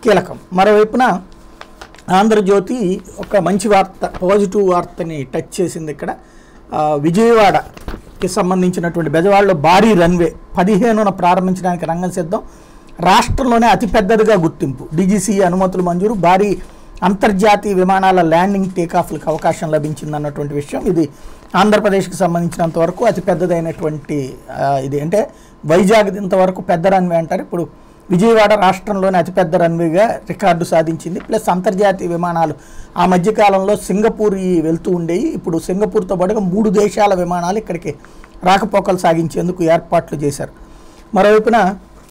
కీలకం మరోవైపున ఆంధ్రజ్యోతి ఒక మంచి వార్త పాజిటివ్ వార్తని టచ్ చేసింది ఇక్కడ ఆ, విజయవాడకి సంబంధించినటువంటి బెజవాడలో భారీ రన్వే పదిహేనున ప్రారంభించడానికి రంగం సిద్ధం రాష్ట్రంలోనే అతిపెద్దదిగా గుర్తింపు డీజీసీ అనుమతులు మంజూరు భారీ అంతర్జాతీయ విమానాల ల్యాండింగ్ టేకాఫ్లకు అవకాశం లభించింది అన్నటువంటి విషయం ఇది ఆంధ్రప్రదేశ్కి సంబంధించినంత వరకు అతిపెద్దదైనటువంటి ఆ, ఇది అంటే వైజాగ్ ఇంతవరకు పెద్ద రన్వే అంటారు ఇప్పుడు విజయవాడ రాష్ట్రంలోనే అతిపెద్ద రన్వేగా రికార్డు సాధించింది ప్లస్ అంతర్జాతీయ విమానాలు ఆ మధ్యకాలంలో సింగపూర్ ఈ వెళ్తూ ఉండేవి ఇప్పుడు సింగపూర్తో పాటుగా మూడు దేశాల విమానాలు ఇక్కడికి రాకపోకలు సాగించేందుకు ఏర్పాట్లు చేశారు మరోవైపున